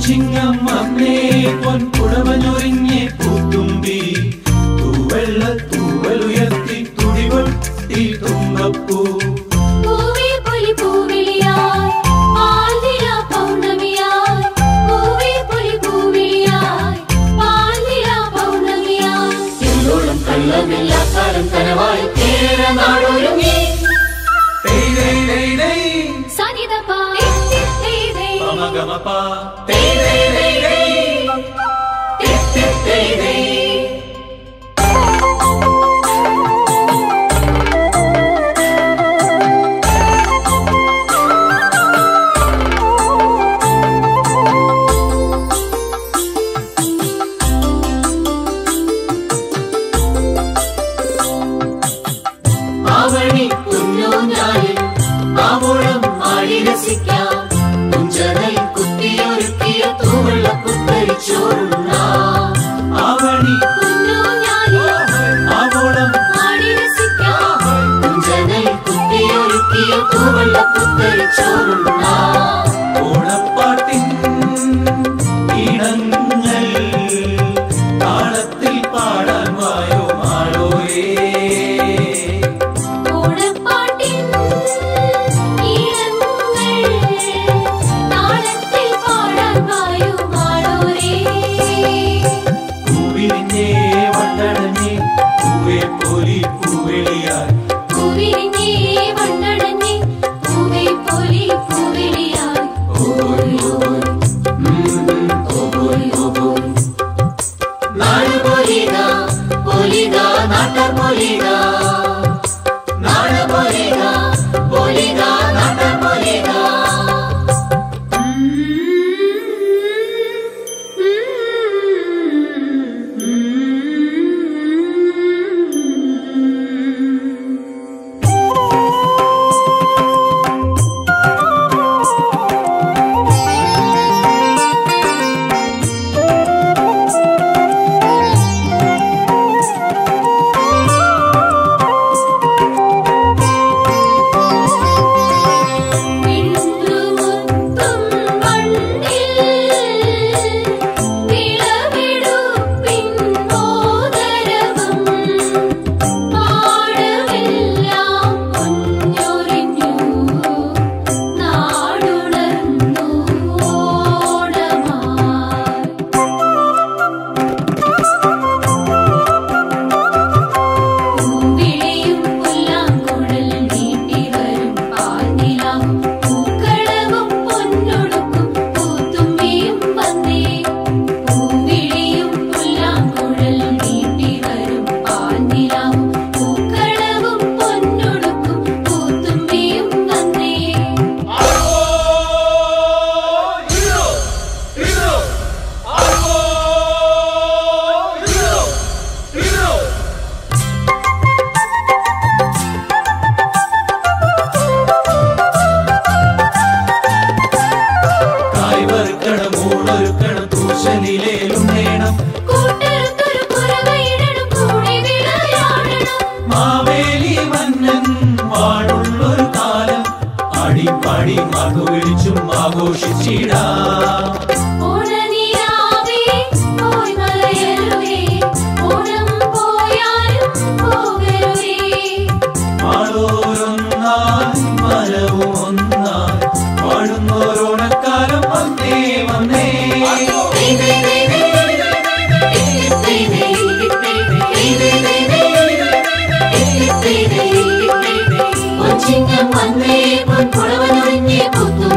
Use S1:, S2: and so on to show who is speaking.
S1: പൊൻചിങ്ങം വന്നേ പൊൻകുടവഞ്ഞൊരിഞ്ഞേ പൂത്തുമ്പി തൂവെള്ള തൂവലുയർത്തി തുടികൊട്ടി തുമ്പപ്പൂ
S2: പൂവേ പൊലി പൂവിളിയായി പാൽനില പൗർണമിയായി പൂവേ പൊലി പൂവിളിയായി പാൽനില പൗർണമിയായി
S3: എല്ലോളം കള്ളമില്ലാക്കാലം കനവായി കേരനാടൊരുങ്ങി
S1: തേയ് തേയ് തേയ് തേയ്.
S2: സനിതപ തേതേ
S1: പമഗമപ.
S3: തേയ് തേയ് തേയ് തേയ്. തേയ് തേയ് തേയ് തേയ്. ആവണി കുഞ്ഞൂഞ്ഞാലിൽ ആവോളം ആടി രസിക്കാം കുഞ്ചനൽ കുത്തിയൊരുക്കിയ തൂവെള്ള കുത്തരിച്ചോറുണ്ണാം
S1: ആവണി
S2: കുഞ്ഞൂഞ്ഞാലിൽ
S1: ആവോളം
S2: ആടി രസിക്കാം
S3: കുഞ്ചനൽ കുത്തിയൊരുക്കിയ തൂവെള്ള കുത്തരിച്ചോറുണ്ണാം
S1: ഓണപ്പാട്ടിൻ ഈണങ്ങൾ താളത്തിൽ പാടാൻ വായോ മാളോയേ
S2: ഓണപ്പാട്ടിൻ ഈണങ്ങൾ താളത്തിൽ പാടാൻ വായുമാളോരേ
S1: പൂവിരിഞ്ഞേ വണ്ടടഞ്ഞേ പൂവേ പോലി പൂവിളിയായി
S2: പൂവിരിഞ്ഞേ വണ്ണടഞ്ഞേ പൂവേ പൊലി പൂവിളിയായി
S3: നാട് പോലിക പോലിക നാട്ടർ പോലിക നാട് പോലിക പോലിക നാട്ടർ പോലിക
S2: വിണ്ണുമുത്തും മണ്ണിൽ വിളവെടുപ്പിൻ മോദരവും പാടമെല്ലാം പൊന്നൊരിഞ്ഞു നാടുണർന്നു ഓണമായി പൂവിളിയും പുല്ലാങ്കുഴൽ നീട്ടി വരും പാൽനിലാവും പൂക്കളവും പൊന്നൊടുക്കും പൂത്തുമ്പിയും വന്നേ പൂവിളിയും പുല്ലാങ്കുഴൽ നീട്ടി വരും പാൽനിലാവും പൂക്കളവും പൊന്നൊടുക്കും പൂത്തുമ്പിയും വന്നേ
S1: കായ് വറുക്കണം മൂളൊരുക്കണം തൂശലിലേലും നേണം
S2: കൂട്ടരുത്തൊരു പുറവയിടണം കൂടി വിളയാടണം
S1: മാവേലി മന്നൻ വാഴുള്ളൊരു കാലം അടിപ്പാടി മധു വിളിച്ചും ആഘോഷിച്ചിടാം
S2: ഓണനിലാവേ പോയി മലയരുവേ ഓണം പോയാലും പോകരുവേ
S1: ആളോരൊന്നായി മരവും ഒന്നായി വാഴുന്നോരോണക്കാലം വന്നേ വന്നേ
S3: ചിങ്ങം വന്നേ പൊൻപുടവനൊരുങ്ങി പുത്തും